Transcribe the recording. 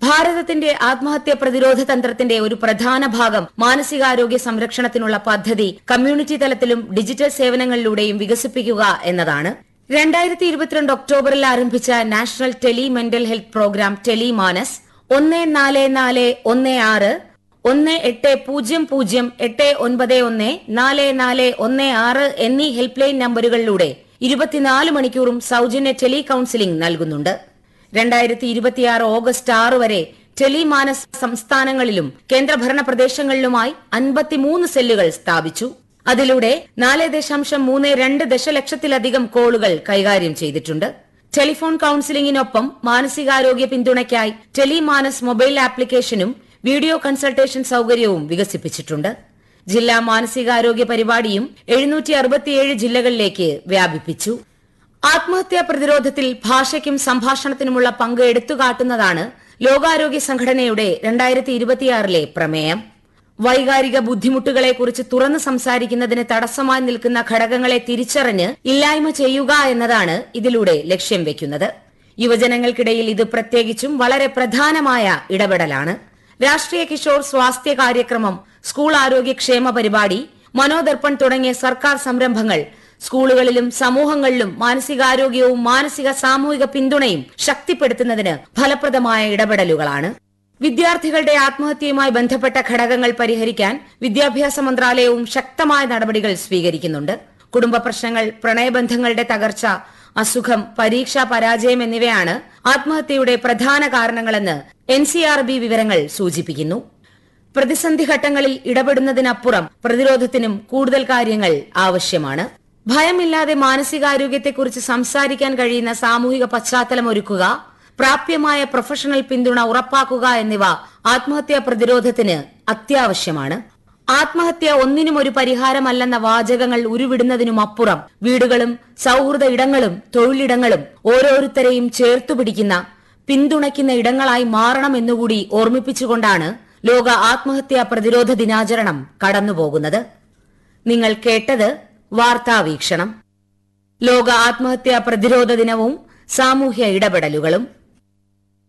ഭാരതത്തിന്റെ ആത്മഹത്യ പ്രതിരോധ തന്ത്രത്തിന്റെ ഒരു പ്രധാന ഭാഗം മാനസികാരോഗ്യ സംരക്ഷണത്തിനുള്ള പദ്ധതി കമ്മ്യൂണിറ്റി തലത്തിലും ഡിജിറ്റൽ സേവനങ്ങളിലൂടെയും വികസിപ്പിക്കുക എന്നതാണ് രണ്ടായിരത്തി ഇരുപത്തിരണ്ട് ഒക്ടോബറിൽ ആരംഭിച്ച national tele mental health programme tele Manas ഒന്ന് നാല് നാല് ഒന്ന് ആറ് ഒന്ന് എട്ട് പൂജ്യം പൂജ്യം എട്ട് ഒൻപത് ഒന്ന് നാല് നാല് ഒന്ന് ആറ് എന്നീ ഹെൽപ്പ് ലൈൻ നമ്പറുകളിലൂടെ ഇരുപത്തിനാല് മണിക്കൂറും സൌജന്യ ടെലി കൌൺസിലിംഗ് നൽകുന്നുണ്ട് രണ്ടായിരത്തി ഇരുപത്തിയാറ് ഓഗസ്റ്റ് ആറ് വരെ ടെലിമാനസ് സംസ്ഥാനങ്ങളിലും കേന്ദ്രഭരണ പ്രദേശങ്ങളിലുമായി അൻപത്തിമൂന്ന് സെല്ലുകൾ സ്ഥാപിച്ചു അതിലൂടെ നാല് ദശാംശം മൂന്ന് രണ്ട് ദശലക്ഷത്തിലധികം കോളുകൾ കൈകാര്യം ചെയ്തിട്ടുണ്ട് ടെലിഫോൺ കൌൺസിലിംഗിനൊപ്പം മാനസികാരോഗ്യ പിന്തുണയ്ക്കായി ടെലിമാനസ് മൊബൈൽ ആപ്ലിക്കേഷനും വീഡിയോ കൺസൾട്ടേഷൻ സൌകര്യവും വികസിപ്പിച്ചിട്ടുണ്ട് ജില്ലാ മാനസികാരോഗ്യ പരിപാടിയും എഴുന്നൂറ്റി അറുപത്തിയേഴ് ജില്ലകളിലേക്ക് വ്യാപിപ്പിച്ചു ആത്മഹത്യാ പ്രതിരോധത്തിൽ ഭാഷയ്ക്കും സംഭാഷണത്തിനുമുള്ള പങ്ക് എടുത്തുകാട്ടുന്നതാണ് ലോകാരോഗ്യ സംഘടനയുടെ രണ്ടായിരത്തി ഇരുപത്തിയാറിലെ പ്രമേയം വൈകാരിക ബുദ്ധിമുട്ടുകളെക്കുറിച്ച് തുറന്നു സംസാരിക്കുന്നതിന് തടസ്സമായി നിൽക്കുന്ന ഘടകങ്ങളെ തിരിച്ചറിഞ്ഞ് ഇല്ലായ്മ ചെയ്യുക എന്നതാണ് ഇതിലൂടെ ലക്ഷ്യം വെക്കുന്നത് യുവജനങ്ങൾക്കിടയിൽ ഇത് പ്രത്യേകിച്ചും വളരെ പ്രധാനമായ ഇടപെടലാണ് രാഷ്ട്രീയ കിഷോർ സ്വാസ്ഥ്യ കാര്യക്രമം സ്കൂൾ ആരോഗ്യക്ഷേമ പരിപാടി മനോദർപ്പൺ തുടങ്ങിയ സർക്കാർ സംരംഭങ്ങൾ സ്കൂളുകളിലും സമൂഹങ്ങളിലും മാനസികാരോഗ്യവും മാനസിക സാമൂഹിക പിന്തുണയും ശക്തിപ്പെടുത്തുന്നതിന് ഫലപ്രദമായ ഇടപെടലുകളാണ് വിദ്യാർത്ഥികളുടെ ആത്മഹത്യയുമായി ബന്ധപ്പെട്ട ഘടകങ്ങൾ പരിഹരിക്കാൻ വിദ്യാഭ്യാസ മന്ത്രാലയവും ശക്തമായ നടപടികൾ സ്വീകരിക്കുന്നുണ്ട് കുടുംബ പ്രശ്നങ്ങൾ പ്രണയബന്ധങ്ങളുടെ തകർച്ച അസുഖം പരീക്ഷാ പരാജയം എന്നിവയാണ് ആത്മഹത്യയുടെ പ്രധാന കാരണങ്ങളെന്ന് എൻ സി ആർ ബി വിവരങ്ങൾ സൂചിപ്പിക്കുന്നു പ്രതിസന്ധി ഘട്ടങ്ങളിൽ ഇടപെടുന്നതിനപ്പുറം പ്രതിരോധത്തിനും കൂടുതൽ കാര്യങ്ങൾ ആവശ്യമാണ് ഭയമില്ലാതെ മാനസികാരോഗ്യത്തെക്കുറിച്ച് സംസാരിക്കാൻ കഴിയുന്ന സാമൂഹിക പശ്ചാത്തലം ഒരുക്കുക പ്രാപ്യമായ പ്രൊഫഷണൽ പിന്തുണ ഉറപ്പാക്കുക എന്നിവ ആത്മഹത്യാ പ്രതിരോധത്തിന് അത്യാവശ്യമാണ് ആത്മഹത്യ ഒന്നിനും ഒരു പരിഹാരമല്ലെന്ന വാചകങ്ങൾ ഉരുവിടുന്നതിനുമപ്പുറം വീടുകളും സൌഹൃദ ഇടങ്ങളും തൊഴിലിടങ്ങളും ഓരോരുത്തരെയും ചേർത്തുപിടിക്കുന്ന പിന്തുണയ്ക്കുന്ന ഇടങ്ങളായി മാറണമെന്നുകൂടി ഓർമ്മിപ്പിച്ചുകൊണ്ടാണ് ലോക ആത്മഹത്യാ പ്രതിരോധ ദിനാചരണം കടന്നുപോകുന്നത് നിങ്ങൾ കേട്ടത് വാർത്താവീക്ഷണം ലോക ആത്മഹത്യാ പ്രതിരോധ ദിനവും സാമൂഹ്യ ഇടപെടലുകളും